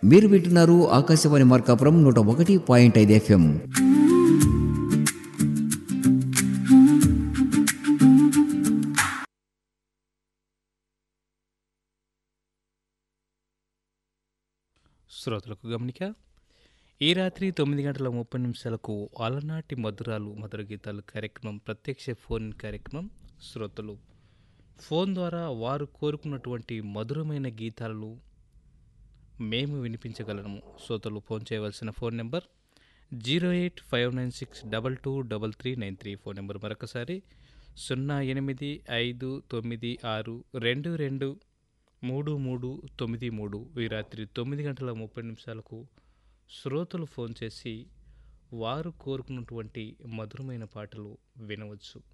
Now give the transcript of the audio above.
మీరు వింటున్నారు ఆకాశవాణి మార్కాపురం నూట ఒకటి పాయింట్ ఐదు ఎఫ్ఎం శ్రోతలకు గమనిక ఈ రాత్రి తొమ్మిది గంటల ముప్పై నిమిషాలకు అలనాటి మధురాలు మధుర గీతాలు కార్యక్రమం ప్రత్యక్ష ఫోన్ కార్యక్రమం శ్రోతలు ఫోన్ ద్వారా వారు కోరుకున్నటువంటి మధురమైన గీతాలను మేము వినిపించగలము శ్రోతలు ఫోన్ చేయవలసిన phone number zero eight five nine six double two double three nine three phone number మరొకసారి సున్నా ఎనిమిది ఐదు తొమ్మిది ఆరు రెండు రెండు మూడు మూడు తొమ్మిది మూడు ఈ రాత్రి తొమ్మిది గంటల ముప్పై నిమిషాలకు శ్రోతలు ఫోన్ చేసి వారు కోరుకున్నటువంటి మధురమైన పాటలు వినవచ్చు